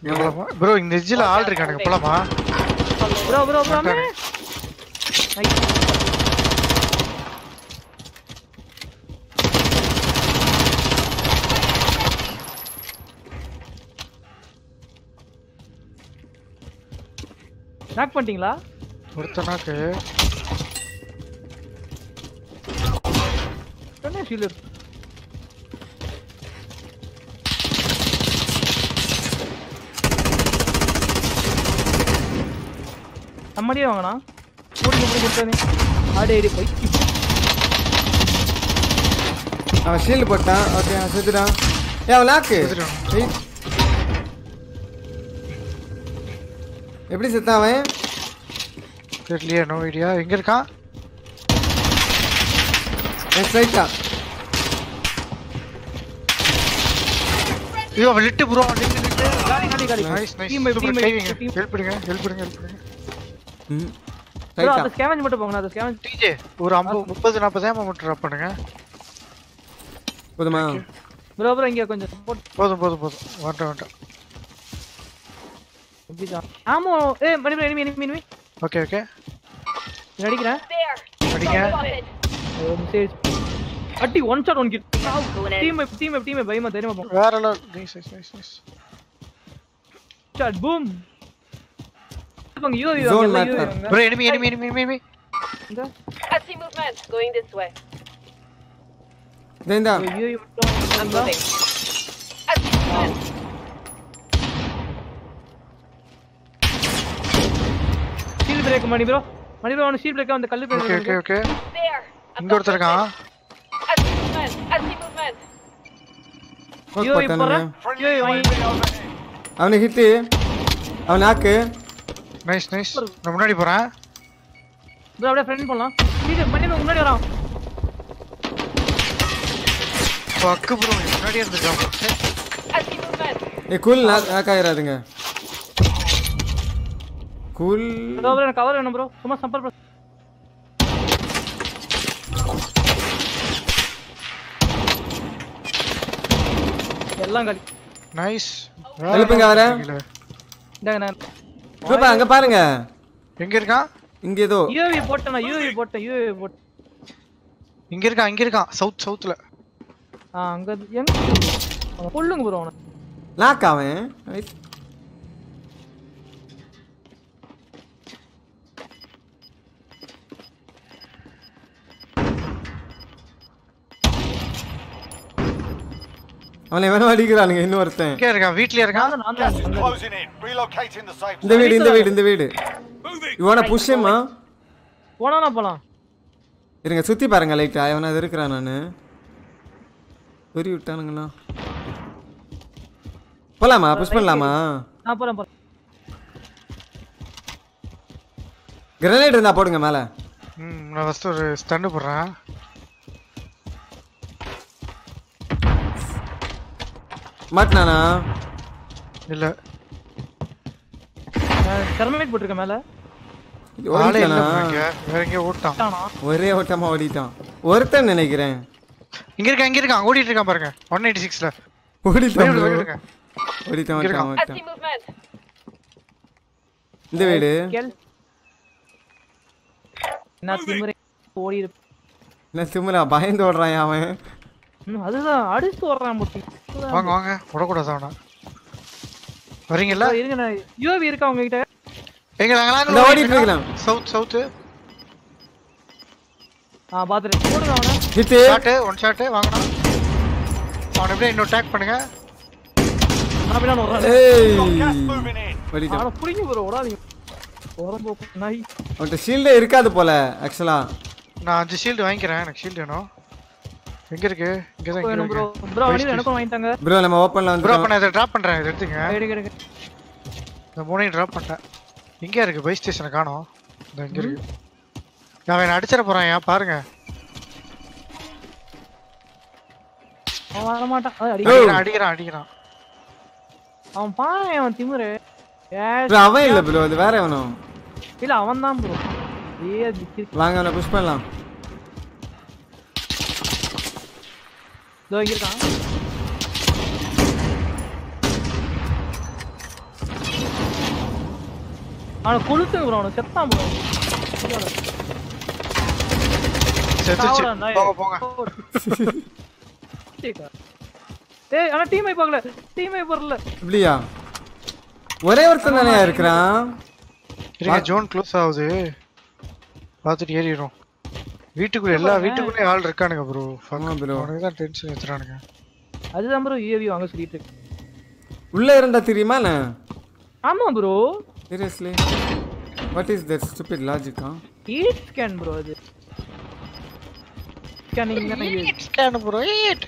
Bro இந்த எஜ்ஜில் ஆள் இருக்கானுங்க போலாமா ப்ரோ ப்ரோ ப்ரோ அம்மே நாக் பண்ணிட்டீங்களா ஒருத்தனாக்கு என்ன ஷீல்டு இருக்கு நம்மடியே வாங்கண்ணா கூடி கூடி கொடுத்தானே ஆடி ஆடி போய் அவன் ஷீல்டு போட்டான் ஓகே அவன் செத்துட்டான் ஏ அவன் லாக்கு செத்துட்டான். ஏய். எப்படி செத்தான் அவன் தெரியலையே நோ ஐடியா எங்க இருக்கான் நெக்ஸ்ட் ரைட்டா ஐயோ அவன் லிட்டு ப்ரோ லிட்டு லிட்டு காலி காலி காலி nice nice team bye team bye கைவிங்க டீம் ஹெல்ப் பண்ணுங்க ஹெல்ப் பண்ணுங்க ஹெல்ப் பண்ணுங்க ம் ப்ரோ ரைட்டா அந்த ஸ்கேவெஞ்ச் மட்டும் போங்கண்ணா அந்த ஸ்கேவெஞ்ச் டிஜே ஒரு ஐம்பது முப்பது நாற்பது ஏமா மட்டும் ட்ராப் பண்ணுங்க போதுமா ப்ரோ ப்ரோ இங்க கொஞ்சம் சப்போர்ட் போதும் போதும் போதும் வேண்டாம் வேண்டாம் எப்படிதான் ஆமோ ஏ Mani Mani enemy enemy enemy okay okay அடிக்கிறேன் There. அடிங்க ஒரு மெசேஜ் அடி one shot one kill Going in. Team team team பயமா தெரியுமா போ வேற level nice nice nice nice shot boom அவங்க யூ யூ Zone அங்க யூ matter. அங்க bro enemy enemy enemy enemy இங்க I see movement. Going this way. தேந்தா you you மட்டும் I'm moving. I see movement. Shield break money bro Mani bro shield break அந்த கல்லு okay okay break okay There. I'm இங்க ஒருத்தர் இருக்கான் I see movement. I see movement. Smoke you you போறேன் போட்டானுங்க you you வாங்கி அவனுக்கு ஹிட்டு அவன் நாக்கு நைஸ் நைஸ் நான் முன்னாடி போறேன் ப்ரோ அப்படியே ஃப்ரெண்ட் பண்ணலாம் இது மணி ப்ரோ முன்னாடி வரான் பக்கு ப்ரோ முன்னாடியே இருந்திருக்கான் I see movement. ஏ கூல் நாக் ஆயிராதுங்க கூல் ப்ரோ ப்ரோ எனக்கு கவர் வேணும் ப்ரோ சும்மா சம்பர் ப்ரோ எல்லாம் காலி நைஸ் எழுப்புங்க அவரை. இந்தாங்க நான் சூப்பர் அங்க பாருங்க எங்க இருக்கான் இங்க ஏதோ யூவி போட்டேன் நான் யூவி போட்டேன் யூவி போட்டேன் இங்க இருக்கான் இங்க இருக்கான் சவுத் சவுத்ல ஆ அங்க இருந்து- எங்க அவன் கொல்லுங்க ப்ரோ அவனை லாக் அவன் Right. அவனை எவனோ அடிக்கிறானுங்க இன்னொருத்தன் இங்கே இருக்கான் வீட்லயே இருக்கான் நான் தான் நான் தான் Closing in. Relocating the safe இந்த வீடு இந்த வீடு இந்த வீடு இவனா புஷ்யமா போனா போலாம் இருங்க சுத்தி பாருங்க லைட்டா இவனா அது இருக்கிறான் நானு உரி விட்டானுங்களா போலாமா புஷ் பண்ணலாமா நான் போறேன் போறேன் கிரனேட் இருந்தா போடுங்க மேல ம் நான் ஃபர்ஸ்ட் ஒரு ஸ்டன்னு போடுறேன் மாட்டினானா இல்ல டெர்மினேட் போட்டிருக்கேன் மேல ஆளே இல்ல ஓடிட்டானா bro இங்க வேற எங்கேயோ ஓட்டான் ஆனா ஒரே ஓட்டமா ஓடிட்டான் ஒருத்தன் நினைக்கிறேன் இங்க இருக்கான் இங்க இருக்கான் ஓடிட்டு இருக்கான் பாருங்க ஒன் எயிட்டி சிக்ஸ்ல ஓடிட்டான் bro. இருக்கான் ஓடிட்டான் இங்க ஓடிட்டான் I ஓடிட்டான் see movement. இந்த வீடு கேள் நான் திமுறை ஓடி இருப்பேன் என்ன திமுறா பயந்து ஓடுறான் அவன் ம், அதுதான் அடிச்சு ஓடுறான் முட்டி வாங்க வாங்க விடக்கூடாது அவனா வரீங்கல்ல இருங்க நான் யூவி இருக்கா உங்ககிட்ட எங்க இந்த நாங்களாம் ஓடிட்டு இருக்கலாம் சவுத் சவுத் ஆ பாத்துறேன் போடுங்க அவனை ஹிட்டு ஷாட் ஒன் ஷாட் வாங்கனா அவனை எப்படியே இன்னும் டேக் பண்ணுங்க நான் பின்னாடி வர்றேன் ஏய் Moving in. ஓடிட்டான் அவனை புடிங்க ப்ரோ ஓடாதீங்க உரம் போக்கு நாய் அவன்கிட்ட ஷீல்டே இருக்காது போல ஆக்சுவலா நான் அஞ்சு ஷீல்டு வாங்கிக்கிறேன் எனக்கு ஷீல்டு வேணும் எங்க இருக்கு இங்க தான் இங்க வேணும் ப்ரோ இருக்கு ப்ரோ அணில் எனக்கும் வாங்கிட்டாங்க ப்ரோ நம்ம ஓப்பன்ல ப்ரோ அப்ப வந்து நான் இதை டிராப் பண்றேன் இதை எடுத்துங்க எடுங்க எடுங்க இந்த மூணையும் டிராப் பண்ணிட்டேன் எங்க இருக்கு பை ஸ்டேஷனை காணோம் இந்த இங்க இருக்கு நான் அவன் அடிச்சிட போறான் ஏன் பாருங்க அவன் வர மாட்டான் அது அடி அடிக்கிறான் அடிக்கிறான் அடிக்கிறான் அவன் பாரு அவன் திமுரு ப்ரோ அவன் இல்ல ப்ரோ அது வேற எவனும் இல்ல அவன் தான் ப்ரோ ஏ திக்கு வாங்க அவனை புஷ் பண்ணலாம் இதோ இங்க இருக்கான் அவனை கொளுத்துங்க ப்ரோ அவனை செத்தான் ப்ரோ செத்துச்சு சாவுடா, நாயே. போங்க போங்க ஏய் ஆனா டீம் ஐ பார்க்கல டீம் ஐ வரல இப்படியா ஒரே ஒருத்தன் தானே இருக்கிறான் இருங்க ஜோன் க்ளோஸ் ஆகுது பார்த்துட்டு ஏறிடும் வீட்டுக்குள்ள எல்லா வீட்டுக்குள்ளேயும் ஆள் இருக்கானுங்க ப்ரோ ஆமா bro. அவனுக்கு தான் டென்ஷன் ஏத்துறானுங்க அதுதான் ப்ரோ யூஏவி வாங்க சொல்லிட்டு இருக்கு. உள்ள இருந்தா தெரியுமா என்ன ஆமா bro seriously what is that stupid லாஜிக்கா ஈட் ஸ்கேன் ப்ரோ அது ஸ்கேனிங் தானே இது ஸ்கேன் ப்ரோ ஏட்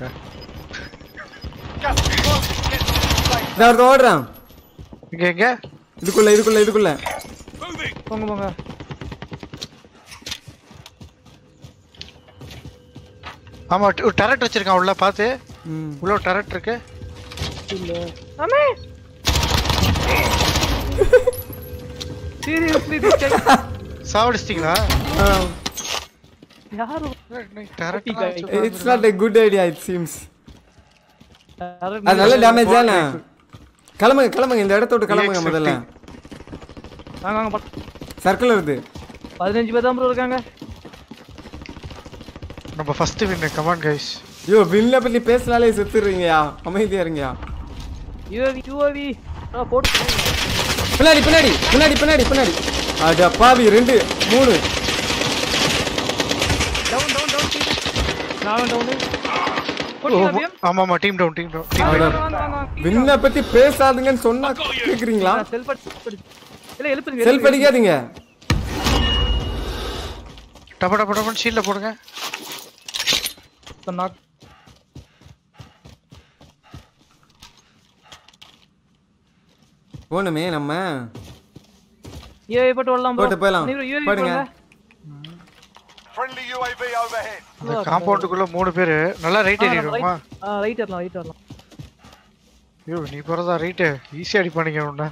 Gas is closing. Get to the safe இந்த ஒருத்தன் ஓடுறான் இங்க எங்க இதுக்குள்ள இதுக்குள்ள இதுக்குள்ள போங்க போங்க ஆமா ஒரு டரட் வச்சிருக்கான் உள்ள பாத்து ம் உள்ள ஒரு டரட் இருக்கு இல்ல அம்மே சீரியஸ்லி திஸ் கை சாவடிச்சிட்டீங்களா யாரு turret it's not a good idea it seems அது நல்ல டேமேஜ் தானே கிளம்புங்க கிளம்புங்க இந்த இடத்த விட்டு கிளம்புங்க முதல்ல வாங்க வாங்க பத்து- சர்க்கிள் வருது பதினஞ்சு பேர் தான் ப்ரோ இருக்காங்க நம்ம ஃபர்ஸ்ட் வின் கமான் கைஸ் ஐயோ வில்ல பத்தி பேசினாலே செத்துறீங்கயா அமைதியா இருங்கயா யூஏவி யூஏவி போட்டு பின்னாடி பின்னாடி பின்னாடி பின்னாடி பின்னாடி அட பாவி ரெண்டு மூணு டவுன் டவுன் டவுன் நானும் டவுன் போட்டு அபியம் ஆமா ஆமா டீம் டவுன் டீம் டவுன் வாங்க வாங்க வாங்க வாங்க வின்ன பத்தி பேசாதுங்கன்னு சொன்னா கேக்குறீங்களா செல்ஃப் அடி இல்ல எழுப்புங்க செல்ஃப் அடிக்காதீங்க டப டப டபன் ஷீல்ட்ல போடுங்க நாக் போகணுமே நம்ம யூஏவி போட்டு வரலாம் ப்ரோ போட்டு போயிடலாம். யூஏவி போடுங்க. போடுங்க Friendly UAV overhead. இந்த காம்பவுண்டுக்குள்ள மூணு பேரு நல்லா ரைட் ஏறிடுவோமா ஆ ரைட் வரலாம் ரைட் வரலாம் ஐயோ நீ போறதா ரைட்டு ஈஸியா அடிப்பானுங்க உன்ன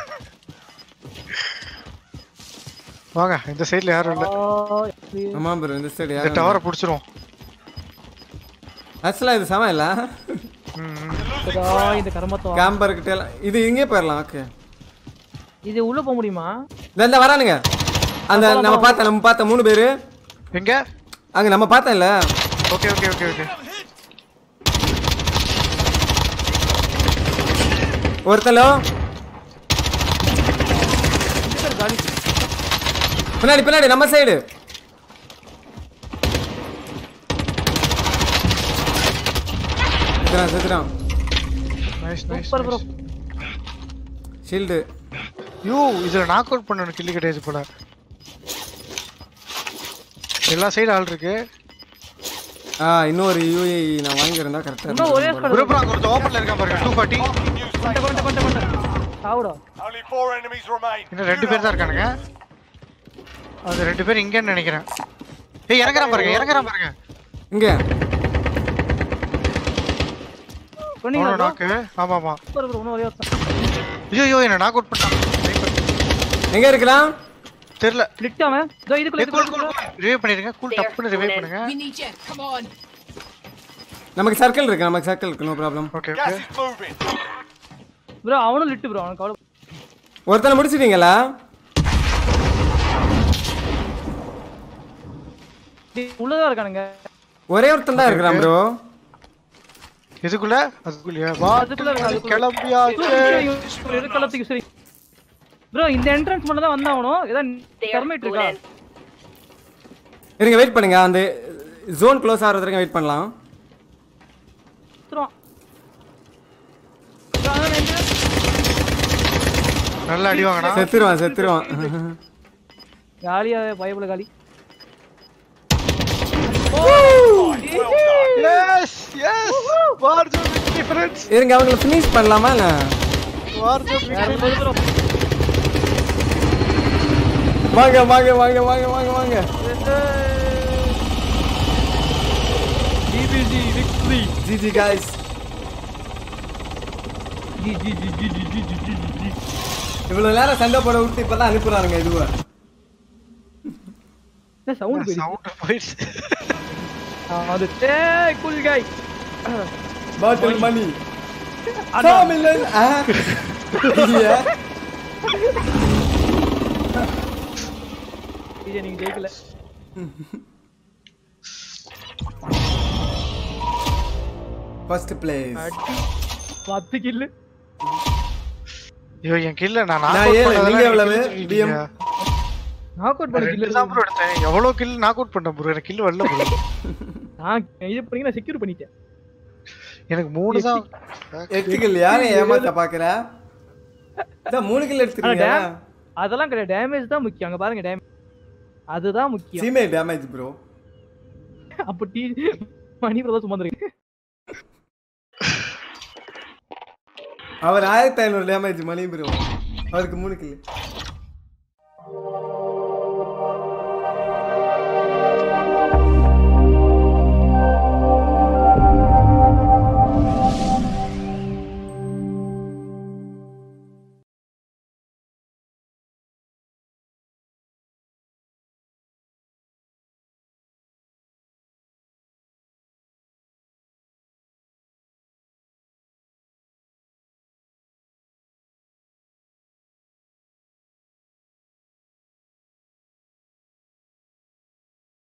வாங்க இந்த சைடுல யாரும் இல்ல ஆ, எப்படி? ஆமா ப்ரோ இந்த சைடு இந்த யாரும் டவரை புடிச்சிரும் ஆக்சுவலா இது சமம் இல்ல இதா, இந்த கர்மத்தை வா. கேம்பர் கிட்ட எல்லாம் இது இங்கே போயிடலாம் ஓகே இது உள்ள போக முடியுமா இந்த இந்த வரானுங்க அந்த நம்ம பார்த்த நம்ம பார்த்த மூணு பேரு எங்க அங்க நம்ம பார்த்தோம்ல ஓகே ஓகே ஓகே ஓகே ஒருத்தலோ காலி பின்னாடி பின்னாடி நம்ம சைடு செத்துறான் செத்துறான் nice nice super bro shield you இதுல நாக் அவுட் பண்ணணும் கில்லி கிடையாது போல எல்லா சைடு ஆள் இருக்கு ஆ இன்னொரு யூஏ நான் வாங்கியிருந்தா கரெக்டாக இன்னும் ஒரே ஸ்குவாட் குரூப் அங்க ஒருத்த ஓபன்ல இருக்கான் பாருங்க டூ ஃபார்ட்டி கொண்ட கொண்ட கொண்ட கொண்ட சாவுடா Only four enemies remain. இன்னும் ரெண்டு பேர் தான் இருக்கானுங்க அது ரெண்டு பேர் இங்கன்னு நினைக்கிறேன் ஏய் இறங்குறான் பாருங்க இறங்குறான் பாருங்க இங்கே சொன்னீங்களா அவனோட நாக்கு ஆமா ஆமா சூப்பர் ப்ரோ இன்னும் ஒரே ஒருத்தன் ஐயோ ஐயோ என்ன நாக் அவுட் பண்ணிட்டான் எங்கே இருக்கிறான் தெரியல லிட் அவன் இதோ இதுக்குள்ள இதுக்குள்ள ரிவைவ் பண்ணிருங்க கூல் There, டப்புன்னு ரிவைவ் Conan. பண்ணுங்க We need you. Come on. நமக்கு சர்க்கிள் இருக்கு நமக்கு சர்க்கிள் இருக்கு no problem okay Gas okay is moving. Bro அவனும் லிட் ப்ரோ அவனுக்கு அவ்வளோ ஒருத்தனை முடிச்சிட்டீங்களா உள்ளதா இருக்கானுங்க ஒரே ஒருத்தன் தான் இருக்கிறான் ப்ரோ எதுக்குள்ள அதுக்குள்ளயா அதுக்குள்ள இருக்கு, அதுக்குள்ள. கிளம்பியாச்சு களத்துக்கு சரி ப்ரோ இந்த என்ட்ரன்ஸ் மட்டும் தான் வந்தாகணும் ஏதோ There, கர்மேட் இருக்கா Conan. இருங்க வெயிட் பண்ணுங்க அந்த ஜோன் க்ளோஸ் ஆகிறது வரைக்கும் வெயிட் பண்ணலாம் சுத்துறான். bro, அதான் entrance. நல்லா அடி வாங்கடா செத்துருவான் செத்துருவான் காலியா பயபுல காலி எஸ் எஸ் வார்ஜோ விக்டரி ஃப்ரெண்ட்ஸ் இருங்க அவங்கள ஃபினிஷ் பண்ணலாமா என்ன வார்ஜோ வேற ஒரு bro. வாங்க வாங்க வாங்க வாங்க வாங்க வாங்க DBG victory. GG guys G, G, G, G, G, G, G, G, G. இவ்வளவு நேரம் சண்டை போட விட்டு இப்பதான் அனுப்புறானுங்க இதுவா என்ன sound போயிடுச்சு? சவுண்ட் போயிடுச்சு ஆ, அது ஏய், cool guy. பாட்டில் மணி அதான். மில்லன் டிஜே நீங்க ஜெயிக்கல ஃபர்ஸ்ட் பிளேஸ் அடி பத்து கில்லு ஐயோ என் கில்ல நான் நான் knock out ஏழு, பண்ணதெல்லாம் நீங்க எனக்கு எவ்வளவு? கில்லு தெரியுங்க. நாக் அவுட் பண்ண ரெண்டு கில்லு தான் bro எடுத்தேன் எவ்வளவு கில் நாக் அவுட் பண்ணேன் ப்ரோ எனக்கு கில் வரல bro நான் இது பண்ணி நான் செக்யூர் பண்ணிட்டேன் எனக்கு மூணு தான் எட்டுக்கில் யாரை ஏமாத்த பாக்குற இதான் மூணு கில் ஆனா எடுத்துருக்கீங்க டேம் அதெல்லாம் கிடையாது டேமேஜ் தான் முக்கியம் அங்க பாருங்க டேமேஜ் அதுதான் முக்கியம் சீமே டேமேஜ் ப்ரோ அப்ப டி மணி பிரதா சும்மா இருக்கு அவர் ஆயிரத்தி ஐநூறு டேமேஜ் மணி ப்ரோ அவருக்கு மூணு கில்